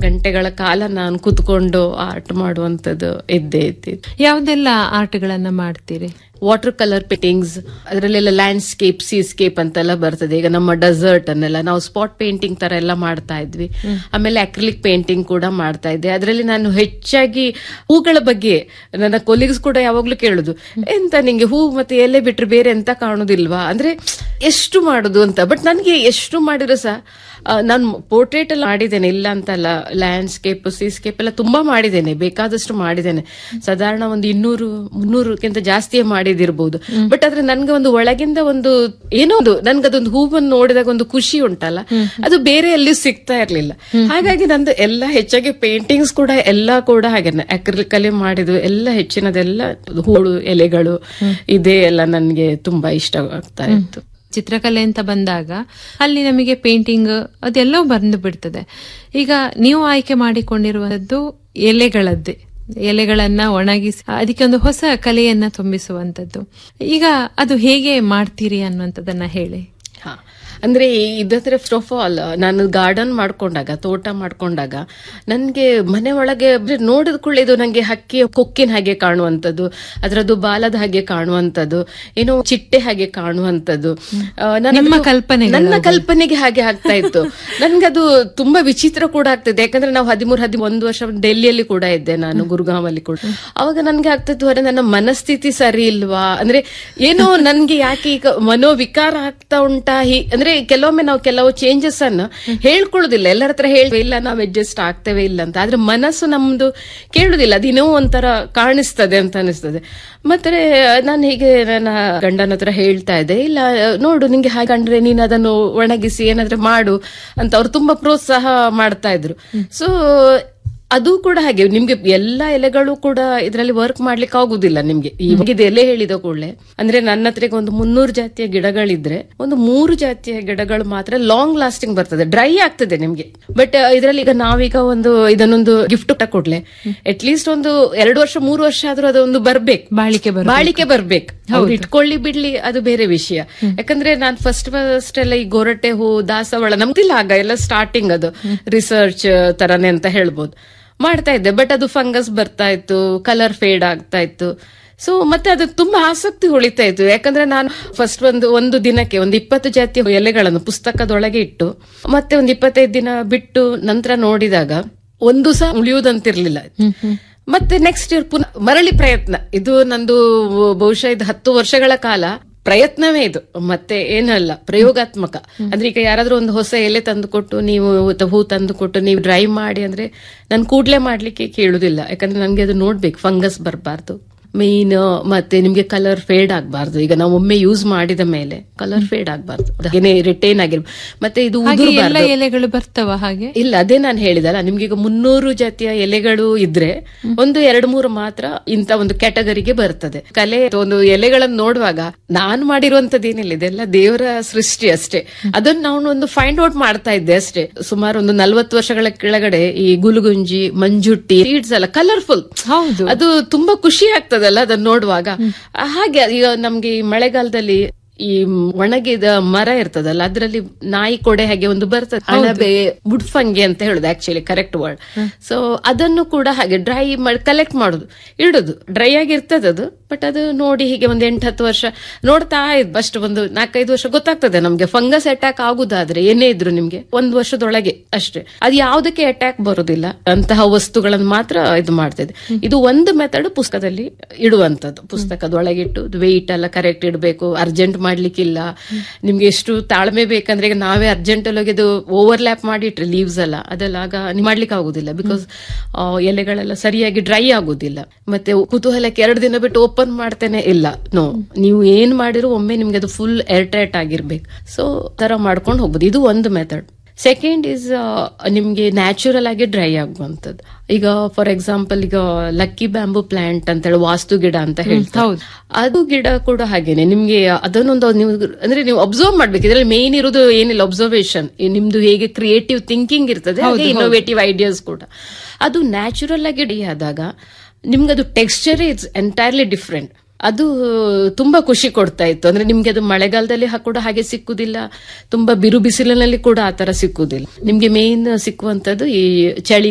ಗಂಟೆಗಳ ಕಾಲ ನಾನು ಕುತ್ಕೊಂಡು ಆರ್ಟ್ ಮಾಡುವಂತದ್ದು ಇದ್ದೇ ಇದ್ದಿದ್ದು ಯಾವ್ದೆಲ್ಲ ಆರ್ಟ್ಗಳನ್ನ ಮಾಡ್ತೀರಿ ವಾಟರ್ ಕಲರ್ ಪೇಂಟಿಂಗ್ಸ್ ಅದರಲ್ಲೆಲ್ಲ ಲ್ಯಾಂಡ್ಸ್ಕೇಪ್ ಸೀಸ್ಕೇಪ್ ಅಂತೆಲ್ಲ ಬರ್ತದೆ ಈಗ ನಮ್ಮ ಡೆಸರ್ಟ್ ಅನ್ನೆಲ್ಲ ನಾವು ಸ್ಪಾಟ್ ಪೇಂಟಿಂಗ್ ತರ ಎಲ್ಲ ಮಾಡ್ತಾ ಇದ್ವಿ ಆಮೇಲೆ ಅಕ್ರಿಲಿಕ್ ಪೇಂಟಿಂಗ್ ಕೂಡ ಮಾಡ್ತಾ ಇದ್ದೆ ಅದರಲ್ಲಿ ನಾನು ಹೆಚ್ಚಾಗಿ ಹೂಗಳ ಬಗ್ಗೆ ನನ್ನ ಕೊಲೀಗ್ಸ್ ಕೂಡ ಯಾವಾಗ್ಲೂ ಕೇಳುದು ಎಂತ ನಿಂಗೆ ಹೂ ಮತ್ತೆ ಎಲೆ ಬಿಟ್ರೆ ಬೇರೆ ಎಂತ ಕಾಣುದಿಲ್ವಾ ಅಂದ್ರೆ ಎಷ್ಟು ಮಾಡುದು ಅಂತ ಬಟ್ ನನಗೆ ಎಷ್ಟು ಮಾಡಿದ್ರು ಸಹ ಆ, ನಾನು ಪೋರ್ಟ್ರೇಟ್ ಎಲ್ಲ ಮಾಡಿದ್ದೇನೆ ಇಲ್ಲ ಅಂತಲ್ಲ ಲ್ಯಾಂಡ್ಸ್ಕೇಪ್ ಸೀಸ್ಕೇಪ್ ಎಲ್ಲ ತುಂಬಾ ಮಾಡಿದ್ದೇನೆ ಬೇಕಾದಷ್ಟು ಮಾಡಿದ್ದೇನೆ ಸಾಧಾರಣ ಒಂದು ಇನ್ನೂರು ಮುನ್ನೂರಕ್ಕಿಂತ ಜಾಸ್ತಿಯೇ ಮಾಡಿದಿರ್ಬೋದು ಬಟ್ ಆದ್ರೆ ನನ್ಗೆ ಒಂದು ಒಳಗಿಂದ ಒಂದು ಏನೋ ಒಂದು ನನ್ಗೆ ಅದೊಂದು ಹೂವನ್ನು ನೋಡಿದಾಗ ಒಂದು ಖುಷಿ ಉಂಟಲ್ಲ ಅದು ಬೇರೆ ಎಲ್ಲಿಯೂ ಸಿಗ್ತಾ ಇರ್ಲಿಲ್ಲ ಹಾಗಾಗಿ ನಂದು ಎಲ್ಲ ಹೆಚ್ಚಾಗಿ ಪೇಂಟಿಂಗ್ಸ್ ಕೂಡ ಎಲ್ಲ ಕೂಡ ಹಾಗೇನೆ ಅಕ್ರಿಲಿಕ್ ಅಲ್ಲಿ ಮಾಡಿದ್ದು ಎಲ್ಲ ಹೆಚ್ಚಿನದೆಲ್ಲ ಹೂಳು ಎಲೆಗಳು ಇದೇ ಎಲ್ಲ ನನ್ಗೆ ತುಂಬಾ ಇಷ್ಟ ಆಗ್ತಾ ಇತ್ತು ಚಿತ್ರಕಲೆ ಅಂತ ಬಂದಾಗ ಅಲ್ಲಿ ನಮಗೆ ಪೇಂಟಿಂಗ್ ಅದೆಲ್ಲವೂ ಬಂದು ಬಿಡ್ತದೆ ಈಗ ನೀವು ಆಯ್ಕೆ ಮಾಡಿಕೊಂಡಿರುವಂತದ್ದು ಎಲೆಗಳದ್ದೇ ಎಲೆಗಳನ್ನ ಒಣಗಿಸಿ ಅದಕ್ಕೆ ಒಂದು ಹೊಸ ಕಲೆಯನ್ನ ತುಂಬಿಸುವಂತದ್ದು ಈಗ ಅದು ಹೇಗೆ ಮಾಡ್ತೀರಿ ಅನ್ನುವಂಥದ್ದನ್ನ ಹೇಳಿ ಹಾ ಅಂದ್ರೆ ಇದತ್ರ ಫಸ್ಟ್ ಆಫ್ ಆಲ್ ನಾನು ಗಾರ್ಡನ್ ಮಾಡ್ಕೊಂಡಾಗ ತೋಟ ಮಾಡ್ಕೊಂಡಾಗ ನನ್ಗೆ ಮನೆ ಒಳಗೆ ಅಂದ್ರೆ ನೋಡಿದ ಕೂಡಲೇ ಇದು ನಂಗೆ ಹಕ್ಕಿಯ ಕೊಕ್ಕಿನ ಹಾಗೆ ಕಾಣುವಂಥದ್ದು ಅದರದ್ದು ಬಾಲದ ಹಾಗೆ ಕಾಣುವಂಥದ್ದು ಏನೋ ಚಿಟ್ಟೆ ಹಾಗೆ ಕಾಣುವಂಥದ್ದು ಆ, ನಾನು ನಿಮ್ಮ ಅದು- ಕಲ್ಪನೆಗಳು ನನ್ನ ಕಲ್ಪನೆಗೆ ಹಾಗೆ ಆಗ್ತಾ ಇತ್ತು ನನ್ಗದು ತುಂಬಾ ವಿಚಿತ್ರ ಕೂಡ ಆಗ್ತಿದೆ ಯಾಕಂದ್ರೆ ನಾವು ಹದಿಮೂರು ಹದಿಮೂರು ವರ್ಷ ಡೆಲ್ಲಿಯಲ್ಲಿ ಕೂಡ ಇದ್ದೆ ನಾನು ಗುರುಗಾಮಲ್ಲಿ ಕೂಡ ಅವಾಗ ನನ್ಗೆ ಆಗ್ತಿತ್ತು ಅರೆ ನನ್ನ ಮನಸ್ಥಿತಿ ಸರಿ ಇಲ್ವಾ ಅಂದ್ರೆ ಏನೋ ನನ್ಗೆ ಯಾಕೆ ಈಗ ಮನೋವಿಕಾರ ಆಗ್ತಾ ಉಂಟಾ ಹೀ- ಅಂದ್ರೆ ಕೆಲವೊಮ್ಮೆ ನಾವು ಕೆಲವು ಚೇಂಜಸ್ ಅನ್ನು ಹೇಳ್ಕೊಳ್ಳೋದಿಲ್ಲ ಎಲ್ಲರ ಹತ್ರ ಹೇಳಿ ಇಲ್ಲ ನಾವು ಅಡ್ಜಸ್ಟ್ ಆಗ್ತೇವೆ ಇಲ್ಲ ಅಂತ ಆದ್ರೆ ಮನಸ್ಸು ನಮ್ದು ಕೇಳುದಿಲ್ಲ ಅದಿನ್ನೋ ಒಂಥರ ಕಾಣಿಸ್ತದೆ ಅಂತ ಅನಿಸ್ತದೆ ಮತ್ತೆ ನಾನು ಹೀಗೆ ನನ್ನ ಗಂಡನ ಹತ್ರ ಹೇಳ್ತಾ ಇದ್ದೆ ಇಲ್ಲ ನೋಡು ನಿಂಗೆ ಹಾಗೆ ಕಂಡ್ರೆ ನೀನು ಅದನ್ನು ಒಣಗಿಸಿ ಏನಾದ್ರೆ ಮಾಡು ಅಂತ ಅವ್ರು ತುಂಬಾ ಪ್ರೋತ್ಸಾಹ ಮಾಡ್ತಾ ಇದ್ರು ಸೊ ಅದು ಕೂಡ ಹಾಗೆ ನಿಮ್ಗೆ ಎಲ್ಲಾ ಎಲೆಗಳು ಕೂಡ ಇದರಲ್ಲಿ ವರ್ಕ್ ಮಾಡ್ಲಿಕ್ಕೆ ಆಗುದಿಲ್ಲ ನಿಮ್ಗೆ ಇವಾಗ ಇದು ಎಲೆ ಹೇಳಿದ ಕೂಡಲೇ ಅಂದ್ರೆ ನನ್ನ ಹತ್ರ ಈಗ ಒಂದು ಮುನ್ನೂರು ಜಾತಿಯ ಗಿಡಗಳಿದ್ರೆ ಒಂದು ಮೂರು ಜಾತಿಯ ಗಿಡಗಳು ಮಾತ್ರ ಲಾಂಗ್ ಲಾಸ್ಟಿಂಗ್ ಬರ್ತದೆ ಡ್ರೈ ಆಗ್ತದೆ ನಿಮ್ಗೆ ಬಟ್ ಇದರಲ್ಲಿ ಈಗ ನಾವೀಗ ಒಂದು ಇದನ್ನೊಂದು ಗಿಫ್ಟ್ ಕೊಡ್ಲೆ ಅಟ್ ಲೀಸ್ಟ್ ಒಂದು ಎರಡು ವರ್ಷ ಮೂರು ವರ್ಷ ಆದ್ರೂ ಅದೊಂದು ಬರ್ಬೇಕು ಬಾಳಿಕೆ ಬರ ಬಾಳಿಕೆ ಬರ್ಬೇಕು ಅವ್ರು ಇಟ್ಕೊಳ್ಳಿ ಬಿಡ್ಲಿ ಅದು ಬೇರೆ ವಿಷಯ ಯಾಕಂದ್ರೆ ನಾನು ಫಸ್ಟ್ ಫಸ್ಟ್ ಎಲ್ಲ ಈ ಗೊರಟೆ ಹೂ ದಾಸವಾಳ ನಮ್ದಿಲ್ಲ ಆಗ ಎಲ್ಲ ಸ್ಟಾರ್ಟಿಂಗ್ ಅದು ರಿಸರ್ಚ್ ತರನೇ ಅಂತ ಹೇಳ್ಬೋದು ಮಾಡ್ತಾ ಇದ್ದೆ ಬಟ್ ಅದು ಫಂಗಸ್ ಬರ್ತಾ ಇತ್ತು ಕಲರ್ ಫೇಡ್ ಆಗ್ತಾ ಇತ್ತು ಸೊ ಮತ್ತೆ ಅದು ತುಂಬಾ ಆಸಕ್ತಿ ಉಳಿತಾ ಇತ್ತು ಯಾಕಂದ್ರೆ ನಾನು ಫಸ್ಟ್ ಒಂದು ಒಂದು ದಿನಕ್ಕೆ ಒಂದು ಇಪ್ಪತ್ತು ಜಾತಿಯ ಎಲೆಗಳನ್ನು ಪುಸ್ತಕದೊಳಗೆ ಇಟ್ಟು ಮತ್ತೆ ಒಂದು ಇಪ್ಪತ್ತೈದು ದಿನ ಬಿಟ್ಟು ನಂತರ ನೋಡಿದಾಗ ಒಂದು ಸಹ ಉಳಿಯುವುದಂತಿರ್ಲಿಲ್ಲ ಮತ್ತೆ ನೆಕ್ಸ್ಟ್ ಇಯರ್ ಪುನಃ ಮರಳಿ ಪ್ರಯತ್ನ ಇದು ನಂದು ಬಹುಶಃ ಇದು ಹತ್ತು ವರ್ಷಗಳ ಕಾಲ ಪ್ರಯತ್ನವೇ ಇದು ಮತ್ತೆ ಏನಲ್ಲ ಪ್ರಯೋಗಾತ್ಮಕ ಅಂದ್ರೆ ಈಗ ಯಾರಾದ್ರೂ ಒಂದು ಹೊಸ ಎಲೆ ತಂದು ಕೊಟ್ಟು ನೀವು ತ- ಹೂ ತಂದು ಕೊಟ್ಟು ನೀವು ಡ್ರೈ ಮಾಡಿ ಅಂದ್ರೆ ನಾನು ಕೂಡ್ಲೆ ಮಾಡ್ಲಿಕ್ಕೆ ಕೇಳುದಿಲ್ಲ ಯಾಕಂದ್ರೆ ನನ್ಗೆ ಅದು ನೋಡ್ಬೇಕು ಫಂಗಸ್ ಬರಬಾರ್ದು ಮೇನ್ ಮತ್ತೆ ನಿಮ್ಗೆ ಕಲರ್ ಫೇಡ್ ಆಗಬಾರ್ದು ಈಗ ನಾವು ಒಮ್ಮೆ ಯೂಸ್ ಮಾಡಿದ ಮೇಲೆ ಕಲರ್ ಫೇಡ್ ಆಗಬಾರ್ದು ಹಾಗೇನೆ ರಿಟೈನ್ ಆಗಿರ್ಬೇಕು ಮತ್ತೆ ಇದು ಹಾಗೆ ಎಲ್ಲ ಉದುರ್ಬಾರ್ದು ಎಲೆಗಳು ಬರ್ತವ ಹಾಗೆ ಇಲ್ಲ ಅದೇ ನಾನು ಹೇಳಿದಲ್ಲ ನಿಮ್ಗೆ ಈಗ ಮುನ್ನೂರು ಜಾತಿಯ ಎಲೆಗಳು ಇದ್ರೆ ಒಂದು ಎರಡು ಮೂರು ಮಾತ್ರ ಇಂತ ಒಂದು ಕ್ಯಾಟಗರಿಗೆ ಬರ್ತದೆ ಕಲೆ ಒಂದು ಎಲೆಗಳನ್ನು ನೋಡುವಾಗ ನಾನು ಮಾಡಿರುವಂತದ್ದೇನಿಲ್ಲ ಇದೆಲ್ಲ ದೇವರ ಸೃಷ್ಟಿ ಅಷ್ಟೇ ಅದನ್ನ ನಾವು ಒಂದು ಫೈಂಡ್ ಔಟ್ ಮಾಡ್ತಾ ಇದ್ದೆ ಅಷ್ಟೇ ಸುಮಾರು ಒಂದು ನಲ್ವತ್ತು ವರ್ಷಗಳ ಕೆಳಗಡೆ ಈ ಗುಲುಗುಂಜಿ ಮಂಜುಟ್ಟಿ ಸೀಡ್ಸ್ ಎಲ್ಲ ಕಲರ್ಫುಲ್ ಹೌದು ಅದು ತುಂಬಾ ಖುಷಿ ಆಗ್ತದಲ್ಲ ಅದನ್ನ ನೋಡುವಾಗ ಹಾಗೆ ಈಗ ನಮ್ಗೆ ಈ ಮಳೆಗಾಲದಲ್ಲಿ ಈ ಒಣಗಿದ ಮರ ಇರ್ತದಲ್ಲ ಅದರಲ್ಲಿ ನಾಯಿ ಕೊಡೆ ಹಾಗೆ ಒಂದು ಬರ್ತದೆ ಅಣಬೆ ಮುಡ್ಫಂಗೆ ಅಂತ ಹೇಳುದು ಆಕ್ಚುಲಿ ಕರೆಕ್ಟ್ ವರ್ಡ್ ಸೊ ಅದನ್ನು ಕೂಡ ಹಾಗೆ ಡ್ರೈ ಮಾಡಿ ಕಲೆಕ್ಟ್ ಮಾಡುದು ಇಡುದು ಡ್ರೈ ಆಗಿರ್ತದೆ ಅದು ಬಟ್ ಅದು ನೋಡಿ ಹೀಗೆ ಒಂದು ಎಂಟು ಹತ್ತು ವರ್ಷ ನೋಡ್ತಾ ಇದ್ ಅಷ್ಟು ಒಂದು ನಾಲ್ಕೈದು ವರ್ಷ ಗೊತ್ತಾಗ್ತದೆ ನಮ್ಗೆ ಫಂಗಸ್ ಅಟ್ಯಾಕ್ ಆಗುದಾದ್ರೆ ಏನೇ ಇದ್ರು ನಿಮ್ಗೆ ಒಂದು ವರ್ಷದೊಳಗೆ ಅಷ್ಟೇ ಅದು ಯಾವುದಕ್ಕೆ ಅಟ್ಯಾಕ್ ಬರುದಿಲ್ಲ ಅಂತಹ ವಸ್ತುಗಳನ್ನು ಮಾತ್ರ ಇದು ಮಾಡ್ತಿದೆ ಇದು ಒಂದು ಮೆಥಡ್ ಪುಸ್ತಕದಲ್ಲಿ ಇಡುವಂತದ್ದು ಪುಸ್ತಕದೊಳಗಿಟ್ಟು ವೆಯ್ಟ್ ಎಲ್ಲ ಕರೆಕ್ಟ್ ಇಡಬೇಕು ಅರ್ಜೆಂಟ್ ಮಾಡ್ಲಿಕ್ಕಿಲ್ಲ ನಿಮ್ಗೆ ಎಷ್ಟು ತಾಳ್ಮೆ ಬೇಕಂದ್ರೆ ಈಗ ನಾವೇ ಅರ್ಜೆಂಟ್ ಅಲ್ಲಿ ಇದು ಓವರ್ಲ್ಯಾಪ್ ಮಾಡಿಟ್ರೆ ಲೀವ್ಸ್ ಎಲ್ಲ ಅದೆಲ್ಲ ಆಗ ನೀವ್ ಮಾಡ್ಲಿಕ್ಕೆ ಆಗುದಿಲ್ಲ ಬಿಕಾಸ್ ಎಲೆಗಳೆಲ್ಲ ಸರಿಯಾಗಿ ಡ್ರೈ ಆಗುದಿಲ್ಲ ಮತ್ತೆ ಕುತೂಹಲಕ್ಕೆ ಎರಡು ದಿನ ಬಿಟ್ಟು ಓಪನ್ ಮಾಡ್ತೇನೆ ಇಲ್ಲ ನೋ ನೀವು ಏನ್ ಮಾಡಿರೋ ಒಮ್ಮೆ ನಿಮ್ಗೆ ಅದು ಫುಲ್ ಏರ್ ಟೈಟ್ ಆಗಿರ್ಬೇಕು ಸೊ ತರ ಮಾಡ್ಕೊಂಡು ಹೋಗ್ಬೋದು ಇದು ಒಂದು ಮೆಥಡ್ ಸೆಕೆಂಡ್ ಇಸ್ ನಿಮ್ಗೆ ನ್ಯಾಚುರಲ್ ಆಗಿ ಡ್ರೈ ಆಗುವಂತದ್ದು ಈಗ ಫಾರ್ ಎಕ್ಸಾಂಪಲ್ ಈಗ ಲಕ್ಕಿ ಬ್ಯಾಂಬು ಪ್ಲಾಂಟ್ ಅಂತ ಹೇಳಿ ವಾಸ್ತು ಗಿಡ ಅಂತ ಹೇಳ್ತಾರೆ ಅದು ಗಿಡ ಕೂಡ ಹಾಗೇನೆ ನಿಮ್ಗೆ ಅದನ್ನೊಂದು ನೀವು ಅಂದ್ರೆ ನೀವು ಅಬ್ಸರ್ವ್ ಮಾಡ್ಬೇಕು ಇದ್ರಲ್ಲಿ ಮೇನ್ ಇರೋದು ಏನಿಲ್ಲ ಅಬ್ಸರ್ವೇಷನ್ ನಿಮ್ದು ಹೇಗೆ ಕ್ರಿಯೇಟಿವ್ ಥಿಂಕಿಂಗ್ ಇರ್ತದೆ ಹಾಗೆ ಇನ್ನೋವೇಟಿವ್ ಐಡಿಯಾಸ್ ಕೂಡ ಅದು ನ್ಯಾಚುರಲ್ ಆಗಿ ಡಿ ಆದಾಗ ನಿಮ್ಗೆ ಅದು ಟೆಕ್ಸ್ಚರ್ ಇಟ್ಸ್ ಎಂಟೈರ್ಲಿ ಡಿಫ್ರೆಂಟ್ ಅದು ತುಂಬಾ ಖುಷಿ ಕೊಡ್ತಾ ಇತ್ತು ಅಂದ್ರೆ ನಿಮ್ಗೆ ಅದು ಮಳೆಗಾಲದಲ್ಲಿ ಹ- ಕೂಡ ಹಾಗೆ ಸಿಕ್ಕುದಿಲ್ಲ ತುಂಬಾ ಬಿರು ಬಿಸಿಲಿನಲ್ಲಿ ಕೂಡ ಆತರ ಸಿಕ್ಕುದಿಲ್ಲ ನಿಮ್ಗೆ ಮೇನ್ ಸಿಕ್ಕುವಂತದ್ದು ಈ ಚಳಿ